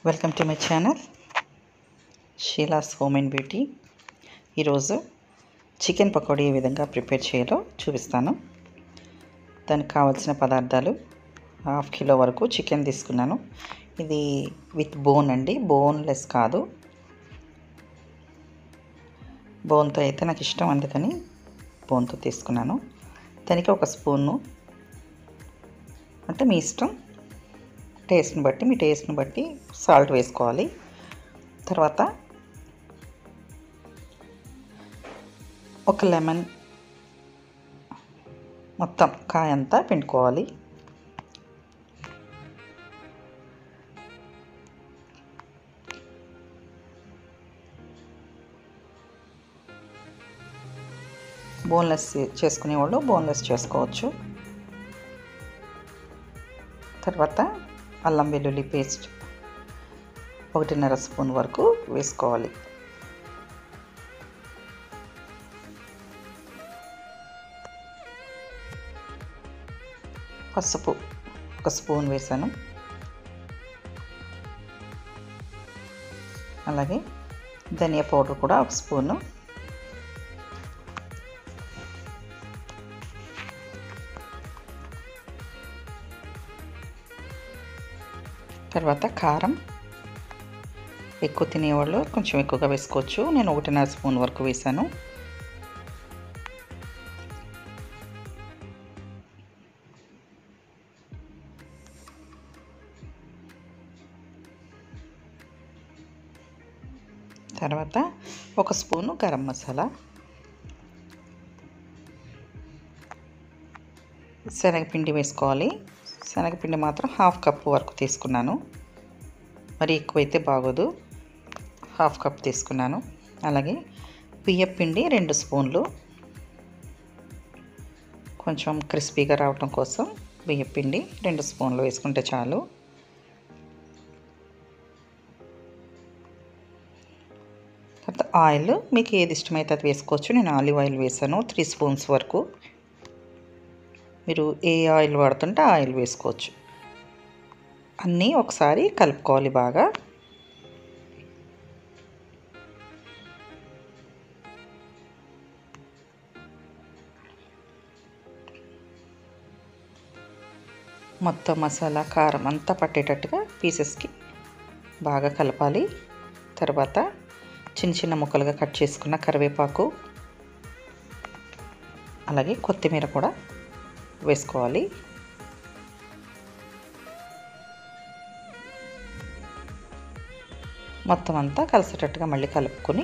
welcome to my channel Sheela's home and beauty ఈరోజు chicken pakodi ఏ విధంగా ప్రిపేర్ చేయాలో చూపిస్తాను దానికి కావాల్సిన పదార్థాలు హాఫ్ కిలో వరకు చికెన్ తీసుకున్నాను ఇది విత్ బోన్ అండి బోన్లెస్ కాదు బోన్తో అయితే నాకు ఇష్టం అందుకని బోన్తో తీసుకున్నాను దానికి ఒక స్పూను అంటే మీ ఇష్టం టేస్ట్ని బట్టి మీ టేస్ట్ని బట్టి సాల్ట్ వేసుకోవాలి తర్వాత ఒక లెమన్ మొత్తం కాయ అంతా పిండుకోవాలి బోన్లెస్ చేసుకునేవాళ్ళు బోన్లెస్ చేసుకోవచ్చు తర్వాత అల్లం వెల్లుల్లి పేస్ట్ ఒకటిన్నర స్పూన్ వరకు వేసుకోవాలి పసుపు ఒక స్పూన్ వేసాను అలాగే ధనియా పౌడర్ కూడా ఒక స్పూను తర్వాత కారం ఎక్కువ తినేవాళ్ళు కొంచెం ఎక్కువగా వేసుకోవచ్చు నేను ఒకటిన్నర స్పూన్ వరకు వేసాను తర్వాత ఒక స్పూను గరం మసాలా శనగపిండి వేసుకోవాలి శనగపిండి మాత్రం హాఫ్ కప్ వరకు తీసుకున్నాను మరి ఎక్కువైతే బాగోదు హాఫ్ కప్ తీసుకున్నాను అలాగే బియ్యం పిండి రెండు స్పూన్లు కొంచెం క్రిస్పీగా రావటం కోసం బియ్యం పిండి రెండు స్పూన్లు వేసుకుంటే చాలు తర్వాత ఆయిల్ మీకు ఏది ఇష్టమైతే అది వేసుకోవచ్చు నేను ఆలివ్ ఆయిల్ వేసాను త్రీ స్పూన్స్ వరకు మీరు ఏ ఆయిల్ వాడుతుంటే ఆ ఆయిల్ వేసుకోవచ్చు అన్నీ ఒకసారి కలుపుకోవాలి బాగా మొత్తం మసాలా కారం అంతా పట్టేటట్టుగా పీసెస్కి బాగా కలపాలి తర్వాత చిన్న చిన్న ముక్కలుగా కట్ చేసుకున్న కరివేపాకు అలాగే కొత్తిమీర కూడా వేసుకోవాలి మొత్తం అంతా కలిసేటట్టుగా మళ్ళీ కలుపుకొని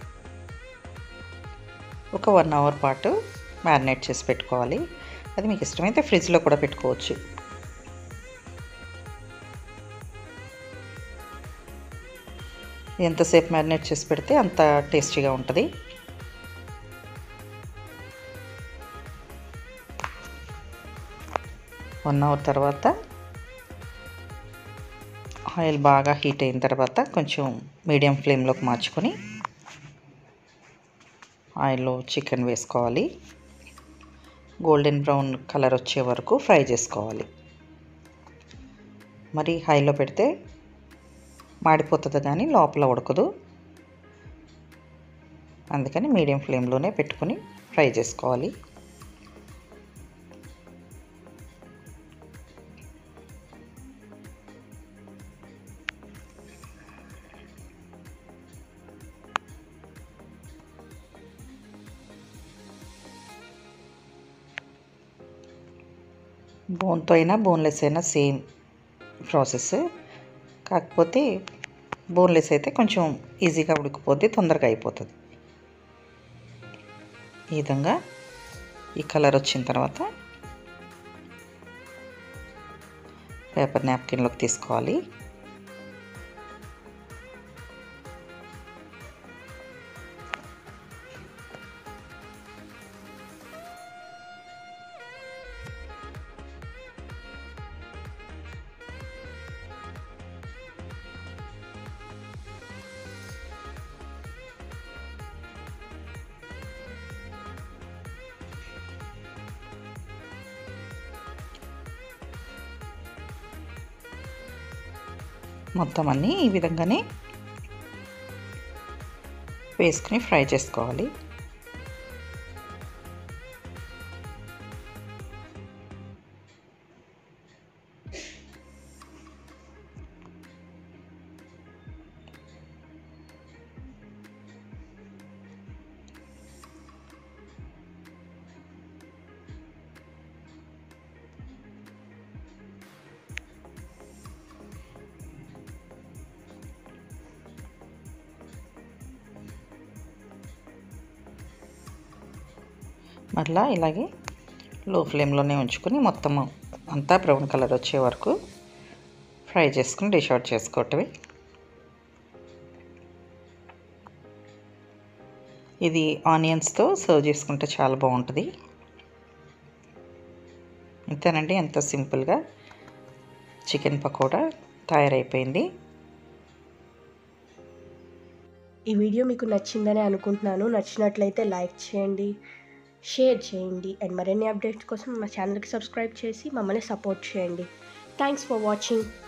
ఒక వన్ అవర్ పాటు మ్యారినేట్ చేసి పెట్టుకోవాలి అది మీకు ఇష్టమైతే ఫ్రిడ్జ్లో కూడా పెట్టుకోవచ్చు ఎంతసేపు మ్యారినేట్ చేసి పెడితే అంత టేస్టీగా ఉంటుంది వన్ అవర్ తర్వాత ఆయిల్ బాగా హీట్ అయిన తర్వాత కొంచెం మీడియం ఫ్లేమ్లోకి మార్చుకొని ఆయిల్లో చికెన్ వేసుకోవాలి గోల్డెన్ బ్రౌన్ కలర్ వచ్చే వరకు ఫ్రై చేసుకోవాలి మరి హైలో పెడితే మాడిపోతుంది కానీ లోపల ఉడకదు అందుకని మీడియం ఫ్లేమ్లోనే పెట్టుకొని ఫ్రై చేసుకోవాలి బోన్తో అయినా బోన్లెస్ అయినా సేమ్ ప్రాసెస్ కాకపోతే బోన్లెస్ అయితే కొంచెం ఈజీగా ఉడికిపోద్ది తొందరగా అయిపోతుంది ఈ విధంగా ఈ కలర్ వచ్చిన తర్వాత పేపర్ నాప్కిన్లోకి తీసుకోవాలి మొత్తం అన్నీ ఈ విధంగానే వేసుకుని ఫ్రై చేసుకోవాలి మరలా ఇలాగే లో ఫ్లేమ్లోనే ఉంచుకొని మొత్తం అంతా బ్రౌన్ కలర్ వచ్చే వరకు ఫ్రై చేసుకుని డిష్ అవుట్ చేసుకోవటమే ఇది ఆనియన్స్తో సర్వ్ చేసుకుంటే చాలా బాగుంటుంది అంతేనండి ఎంతో సింపుల్గా చికెన్ పకోడా తయారైపోయింది ఈ వీడియో మీకు నచ్చిందని అనుకుంటున్నాను నచ్చినట్లయితే లైక్ చేయండి షేర్ చేయండి అండ్ మరిన్ని అప్డేట్స్ కోసం మా ఛానల్కి సబ్స్క్రైబ్ చేసి మమ్మల్ని సపోర్ట్ చేయండి థ్యాంక్స్ ఫర్ వాచింగ్